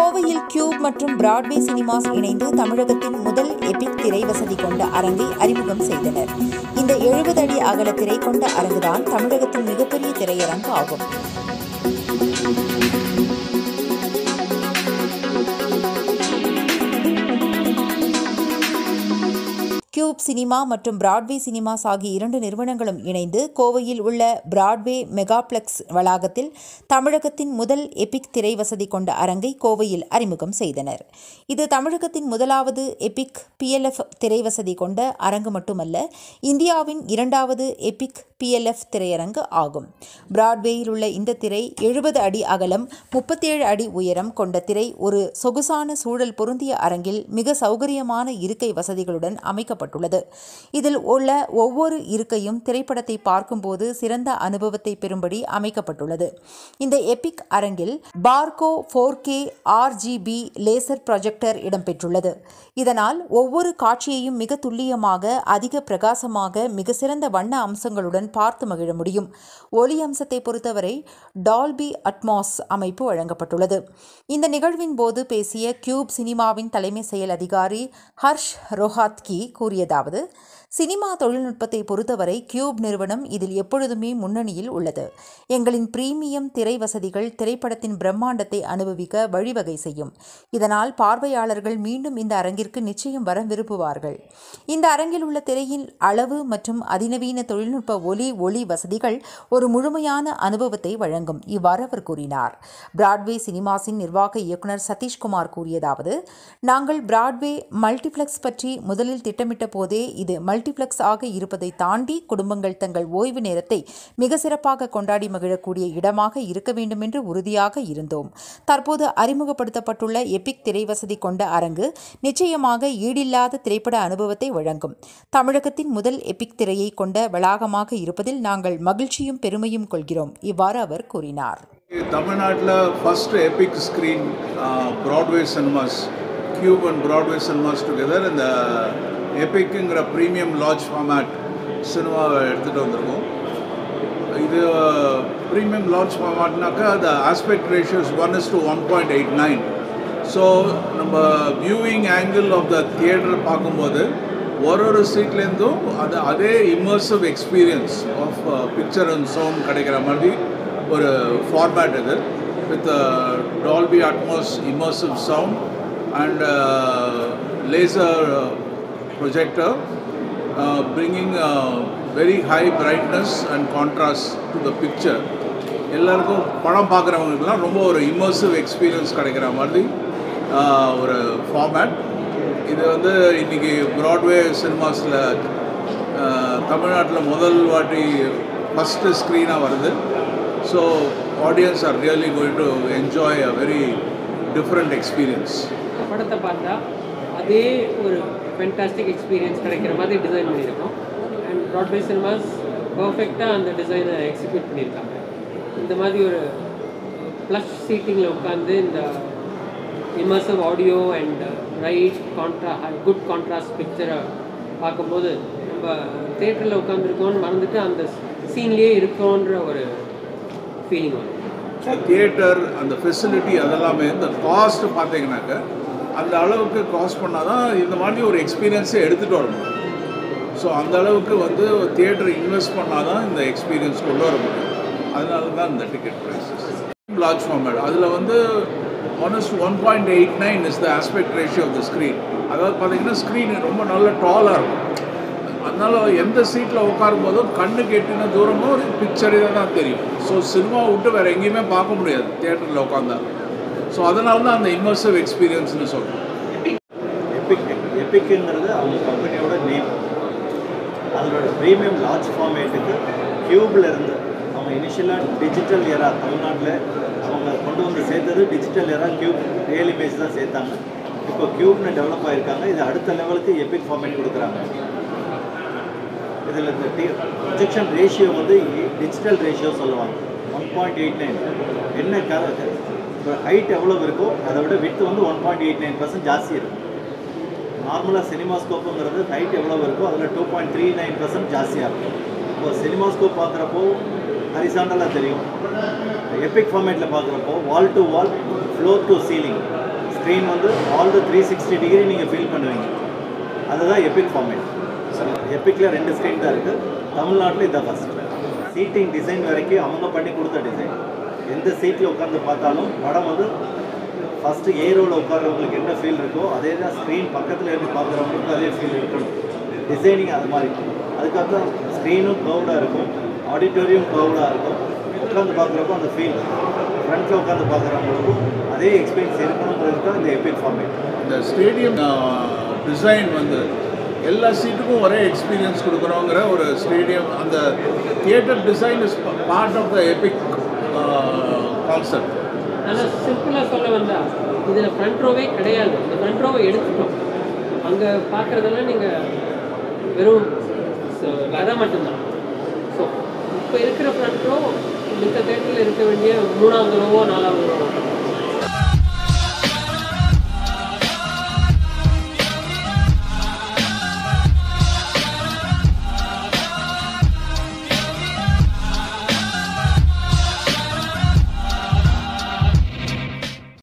கோவையில் கியூப் மற்றும் Broadway cinemas இணைந்து தமிழகத்தின் முதல் எபிக் திரை வசதி கொண்ட அரங்கை அறிமுகம் செய்தனர் இந்த எழுபது அடி அகல திரை கொண்ட அரங்குதான் தமிழகத்தின் மிகப்பெரிய திரையரங்கு ஆகும் கியூப் சினிமா மற்றும் பிராட்வே சினிமாஸ் ஆகிய இரண்டு நிறுவனங்களும் இணைந்து கோவையில் உள்ள பிராட்வே மெகாப்ளெக்ஸ் வளாகத்தில் தமிழகத்தின் முதல் எபிக் திரை வசதி கொண்ட அரங்கை கோவையில் அறிமுகம் செய்தனர் இது தமிழகத்தின் முதலாவது எபிக் பிஎல்எஃப் திரை வசதி கொண்ட அரங்கு மட்டுமல்ல இந்தியாவின் இரண்டாவது எபிக் பிஎல்எஃப் திரையரங்கு ஆகும் பிராட்வேயில் உள்ள இந்த திரை எழுபது அடி அகலம் முப்பத்தேழு அடி உயரம் கொண்ட திரை ஒரு சொகுசான சூழல் பொருந்திய அரங்கில் மிக சௌகரியமான இருக்கை வசதிகளுடன் அமைக்கப்பட்டுள்ளது இதில் உள்ள ஒவ்வொரு இருக்கையும் திரைப்படத்தை பார்க்கும்போது சிறந்த அனுபவத்தை பெறும்படி அமைக்கப்பட்டுள்ளது இந்த எபிக் அரங்கில் Barco four K RGB laser projector இடம்பெற்றுள்ளது இதனால் ஒவ்வொரு காட்சியையும் மிக துல்லியமாக அதிக பிரகாசமாக மிக சிறந்த வண்ண அம்சங்களுடன் பார்த்து மகிழ முடியும் ஒலி அம்சத்தை பொறுத்தவரை டால்பி அட்மாஸ் அமைப்பு வழங்கப்பட்டுள்ளது இந்த நிகழ்வின் போது பேசிய கியூப் சினிமாவின் தலைமை செயல் அதிகாரி ஹர்ஷ் ரோஹாத்கி கூறியதாவது சினிமா தொழில்நுட்பத்தை பொறுத்தவரை கியூப் நிறுவனம் இதில் எப்பொழுதுமே முன்னணியில் உள்ளது எங்களின் பிரீமியம் திரை வசதிகள் திரைப்படத்தின் பிரம்மாண்டத்தை அனுபவிக்க வழிவகை செய்யும் இதனால் பார்வையாளர்கள் மீண்டும் இந்த அரங்கிற்கு நிச்சயம் வர விரும்புவார்கள் இந்த அரங்கில் உள்ள திரையின் அளவு மற்றும் அதிநவீன தொழில்நுட்ப ஒலி ஒளி வசதிகள் ஒரு முழுமையான அனுபவத்தை வழங்கும் இவ்வாறு அவர் கூறினார் பிராட்வே சினிமாஸின் நிர்வாக இயக்குனர் சதீஷ்குமார் கூறியதாவது நாங்கள் பிராட்வே மல்டிப்ளெக்ஸ் பற்றி முதலில் திட்டமிட்ட போதே இது மல்டிப்ளெக்ஸ் ஆக இருப்பதை தாண்டி குடும்பங்கள் தங்கள் ஓய்வு நேரத்தை மிக சிறப்பாக கொண்டாடி மகிழக்கூடிய இடமாக இருக்க வேண்டும் என்று உறுதியாக இருந்தோம் தற்போது அறிமுகப்படுத்தப்பட்டுள்ள எபிக் திரை வசதி கொண்ட அரங்கு நிச்சயமாக ஈடில்லாத திரைப்பட அனுபவத்தை வழங்கும் தமிழகத்தின் முதல் எபிக் திரையை கொண்ட வளாகமாக இருப்பதில் நாங்கள் மகிழ்ச்சியும் பெருமையும் கொள்கிறோம் இவ்வாறு அவர் கூறினார் தமிழ்நாட்டில் first epic screen Broadway cinemas Qube and Broadway cinemas together இந்த எபிக்குங்கிற ப்ரீமியம் லார்ஜ் ஃபார்மேட் சினிமாவை எடுத்துகிட்டு வந்திருக்கோம் இது ப்ரீமியம் லார்ஜ் ஃபார்மேட்னாக்கா அந்த aspect ratios one is to one point eight nine so நம்ம viewing angle of the theatre பார்க்கும்போது ஒரு ஒரு சீட்லேருந்தும் அது அதே immersive experience of picture and sound கிடைக்கிற மாதிரி ஒரு ஃபார்மேட் இது with Dolby Atmos immersive sound and laser projector uh, bringing uh, very high brightness and contrast to the picture எல்லாருக்கும் படம் பார்க்குறவங்களுக்குலாம் ரொம்ப ஒரு இமர்சிவ் எக்ஸ்பீரியன்ஸ் கிடைக்கிற மாதிரி ஒரு ஃபார்மேட் இது வந்து இன்றைக்கி ப்ராட்வே சினிமாஸில் தமிழ்நாட்டில் முதல் வாட்டி ஃபஸ்ட்டு ஸ்க்ரீனாக வருது so audience are really going to enjoy a very different experience படத்தை பார்த்தா அதே ஒரு ஃபென்டாஸ்டிக் எக்ஸ்பீரியன்ஸ் கிடைக்கிற மாதிரி டிசைன் பண்ணியிருக்கோம் அண்ட் ப்ராட்வே சினிமாஸ் பர்ஃபெக்டாக அந்த டிசைனை எக்ஸிக்யூட் பண்ணியிருக்காங்க இந்த மாதிரி ஒரு ப்ளஷ் சீட்டிங்கில் உட்காந்து இந்த immersive audio and right contra good contrast பிக்சரை பார்க்கும்போது நம்ம தேட்டரில் உட்காந்துருக்கோம்னு மறந்துட்டு அந்த சீன்லேயே இருக்கோன்ற ஒரு ஃபீலிங் வரும் தியேட்டர் அந்த ஃபெசிலிட்டி அதெல்லாமே இந்த காஸ்ட் பார்த்தீங்கன்னாக்க அந்த அளவுக்கு காஸ்ட் பண்ணால் தான் இந்த மாதிரி ஒரு எக்ஸ்பீரியன்ஸை எடுத்துகிட்டு வர முடியும் ஸோ அந்த அளவுக்கு வந்து தியேட்டர் இன்வெஸ்ட் பண்ணால் தான் இந்த எக்ஸ்பீரியன்ஸ் கொண்டு வர முடியும் அதனால தான் இந்த டிக்கெட் ப்ரைஸஸ் லார்ஜ் ஃபார்மேட் அதில் வந்து one is one point eight nine is the aspect ratio of the screen அதாவது பார்த்தீங்கன்னா ஸ்க்ரீன் ரொம்ப நல்ல டாலாக இருக்கும் அதனால் எந்த சீட்டில் உட்காரும் போதும் கண்ணு கெட்டின தூரமும் ஒரு பிக்சர் இதை தான் தெரியும் ஸோ சினிமா விட்டு வேறு எங்கேயுமே பார்க்க முடியாது தியேட்டரில் உட்காந்தா ஸோ அதனால தான் அந்த இம்மர்சிவ் எக்ஸ்பீரியன்ஸ்னு சொல்கிறோம் எபிக் எபிக்குங்கிறது அவங்க கம்பெனியோட நேம் அதனோட ப்ரீமியம் லார்ஜ் ஃபார்மேட்டுக்கு கியூபில் இருந்து அவங்க இனிஷியலாக டிஜிட்டல் எரா தமிழ்நாட்டில் அவங்க கொண்டு வந்து சேர்த்தது digital era Qube real image தான் சேர்த்தாங்க இப்போ கியூப்னு டெவலப் ஆகிருக்காங்க இது அடுத்த லெவலுக்கு எபிக் ஃபார்மேட் கொடுக்குறாங்க இதில் இந்த டி ப்ரொஜெக்ஷன் ரேஷியோ வந்து டிஜிட்டல் ரேஷியோ சொல்லுவாங்க ஒன் பாயிண்ட் எயிட் நைன் என்ன க இப்போ ஹைட் எவ்வளோ இருக்கோ அதை விட வித்து வந்து one point eight nine percent ஜாஸ்தி இருக்கும் நார்மலாக சினிமாஸ்கோப்புங்கிறது ஹைட் எவ்வளோ இருக்கோ அதில் two point three nine percent ஜாஸ்தியாக இருக்கும் இப்போ சினிமாஸ்கோப் பார்க்குறப்போ ஹரிசாண்டலாக தெரியும் எபிக் ஃபார்மேட்டில் பார்க்குறப்போ wall to wall floor to ceiling screen வந்து all the three sixty degree நீங்கள் ஃபீல் பண்ணுவீங்க அதுதான் எபிக் ஃபார்மேட் எபிக்கில் ரெண்டு ஸ்க்ரீன் தான் இருக்குது தமிழ்நாட்டில் இதான் ஃபஸ்ட் சீட்டிங் டிசைன் வரைக்கும் அவங்க பண்ணி கொடுத்த டிசைன் எந்த சீட்டில் உட்காந்து பார்த்தாலும் படம் வந்து ஃபஸ்ட்டு ஏரோவில் உட்கார்றவங்களுக்கு என்ன ஃபீல் இருக்கோ அதே தான் ஸ்க்ரீன் பக்கத்தில் இருந்து பார்க்குறவங்களுக்கு அதே ஃபீல் இருக்கணும் டிசைனிங் அது மாதிரி அதுக்கப்புறம் ஸ்க்ரீனும் க்ளவுடாக இருக்கும் ஆடிட்டோரியம் க்ளவுடாக இருக்கும் உட்காந்து பார்க்குறப்போ அந்த ஃபீல் ஃப்ரண்ட்டில் உட்காந்து பார்க்குறவங்களுக்கும் அதே எக்ஸ்பீரியன்ஸ் இருக்கணுங்கிறது தான் இந்த எபிக் ஃபார்மேட் இந்த ஸ்டேடியம் டிசைன் வந்து எல்லா சீட்டுக்கும் ஒரே எக்ஸ்பீரியன்ஸ் கொடுக்குறோங்கிற ஒரு ஸ்டேடியம் அந்த theatre design is part of the epic concept ஆனால் சிம்பிளாக சொல்ல வந்தா இதில் ஃப்ரண்ட் ரோவே கிடையாது இந்த ஃப்ரண்ட் ரோவை எடுத்துட்டோம் அங்கே பார்க்குறதெல்லாம் நீங்கள் வெறும் ச- கதை மட்டும்தான் ஸோ இப்போ இருக்கிற ஃப்ரண்ட் ரோ மித்த தேட்டரில் இருக்க வேண்டிய மூணாவது ரோவோ நாலாவது ரோவோ